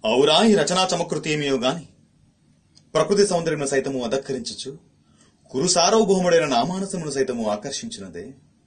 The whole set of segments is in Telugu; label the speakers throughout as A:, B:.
A: ఔరా ఈ రచనా చమకృతి ఏమియో గాని ప్రకృతి సౌందర్యమును సైతము అధక్కరించచ్చు కురు సార్వభౌముడైన నామానసమును సైతము ఆకర్షించినదే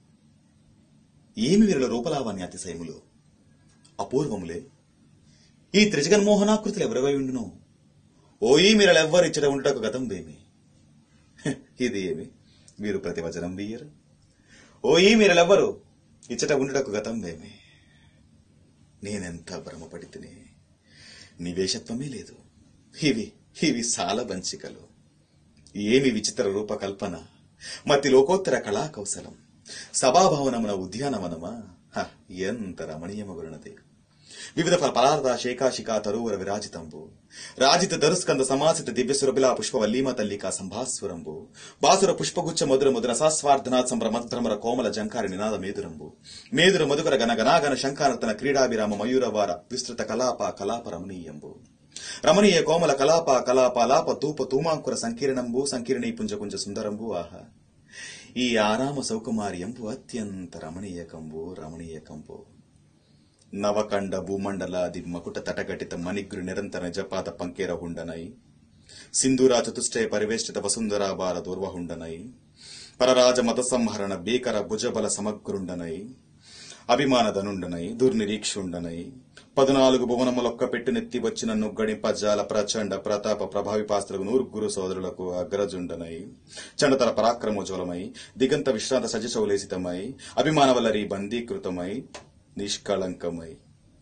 A: ఏమి వీరుల రూపలావాన్ని అతిశయములు అపూర్వములే ఈ త్రిజగన్మోహనాకృతులు ఎవరివై ఉండునో ఓయి మీరలెవ్వరిచ్చట ఉండుటకు గతం వేమి హె, ఇది ఏమి వీరు ప్రతి వచనం వీయరు ఓయి మీరలెవ్వరు ఇచ్చట ఉండుటకు గతం వేమి నేనెంత భ్రమపడి తిని నివేశత్వమే లేదు ఇవి ఇవి సాలబంచికలు ఏమి విచిత్ర రూపకల్పన మతి లోకోత్తర కళా కౌశలం సభాభవనమున ఉద్యానవనమా హ, ఎంత రమణీయమగురునది వివిధ ఫల పదార్థ శేఖాశిఖా తరువుర విరాజితంబు రాజిత దరుస్కంద సమాసిత దివ్య సురభిలా పుష్ప వల్లీమ తల్లికా సంభాస్వరంబు బాసుర పుష్పగుచ్చ మధుర ముద్ర సాస్వార్థనాథ్ సంభ్రమద్భ్రమర కోమల జంకారి నినాద మేదురంబు మేదుర మధుకర గణ గణాగణ శంకానర్తన క్రీడాభిరామ మయూరవార విస్తృత కలాప కలాప రమణీయంబు రమణీయ కోమల కలాప కలాప లాప తూప తూమాంకుర సంకీర్ణంబు సంకీర్ణీ పుంజకుంజ సుందరంబు ఆహా ఈ ఆరామ సౌకుమార్యంబు అత్యంత రమణీయకంబు రమణీయకంబు నవకండ భూమండలాది మకుట తటగటిత మణిగ్రు నిరంతర జపాత పంకేర హుండనై సింధూరా చతుష్టయ పరివేష్టిత వసుంధరా బాల దూర్వహుండనై పరరాజ మత సంహరణ భీకర భుజబల సమగ్రుండనై అభిమానధనుండనై దుర్నిరీక్షుండనై పదునాలుగు భువనములొక్క పెట్టినెత్తి వచ్చిన నుగ్గడి పజ్జాల ప్రచండ ప్రతాప ప్రభావిపాస్త్రకు నూరుగురు సోదరులకు అగ్రజుండనై చండతర పరాక్రమోజ్వలమై దిగంత విశ్రాంత సజశౌలేసితమై అభిమానవల్లరి బందీకృతమై నిష్కళంకమై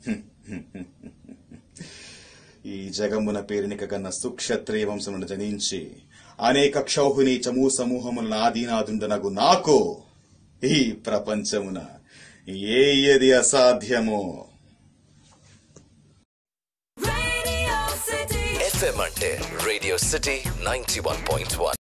A: ఈ జగమున పేరునిక కన్న సుక్షత్రియ వంశమును జనించి అనేక క్షౌహిని చమూ సమూహములను ఆదీనాదుండనగు నాకు ఈ ప్రపంచమున ఏది అసాధ్యమో
B: Radio City.
C: FM అంటే radio city ninety one point one